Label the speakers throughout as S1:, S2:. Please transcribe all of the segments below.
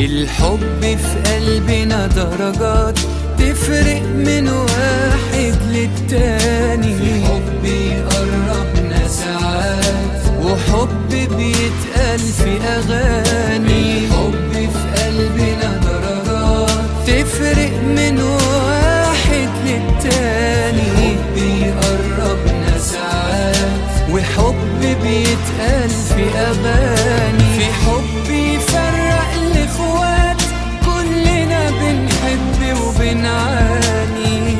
S1: الحب في قلبنا درجات تفرق من واحد للتاني في حب يقربنا ساعات وحب بيتقال في أغاني الحب في قلبنا درجات تفرق من واحد للتاني حب يقربنا ساعات وحب بيتقال في أغاني في حب يفرق الإخوات كلنا بنحب وبنعاني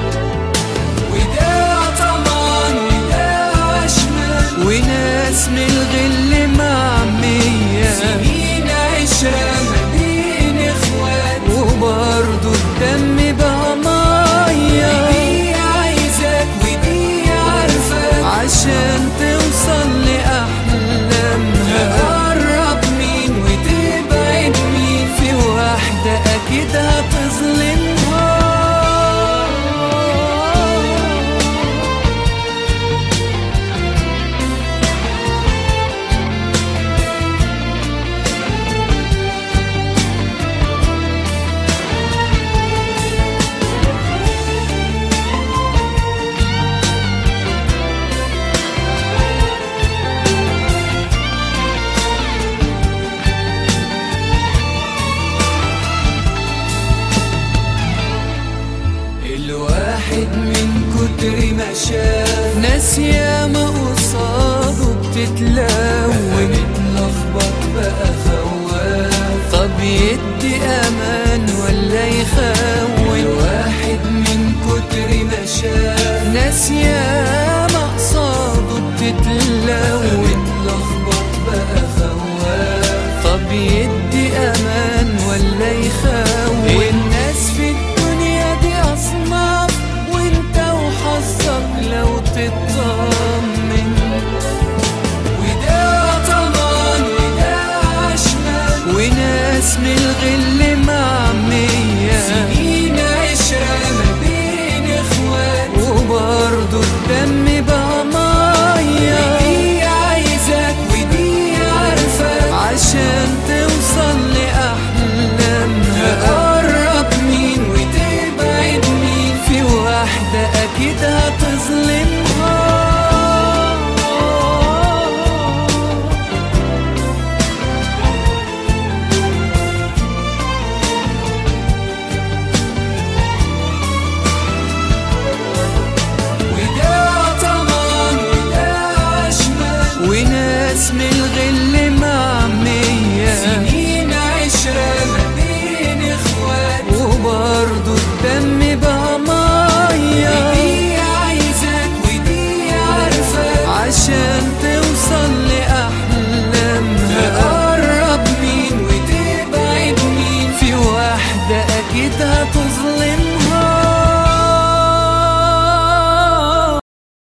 S1: وده طمان وده عشمان وناس من الغل معمية سنين عشرة ما بين اخوات وبرضه الدم بقى مية دي عايزاك ودي عارفاك عشان توصل لأحلامها تقرب مين وتبعد مين في واحدة أكيد هتظلمها الواحد من كتر ما شاف ناس ياما قصاده بتتلون اتلخبط بقى خواف طب يدي امان ولا يخون الواحد من كتر ما شاف ناس ياما قصاده بتتلون اتلخبط بقى خواف طب يدي امان ولا يخون الناس في الدنيا دي اصناف وانت وحظك لو تطمن وده طمان وده عشمان وناس من الغل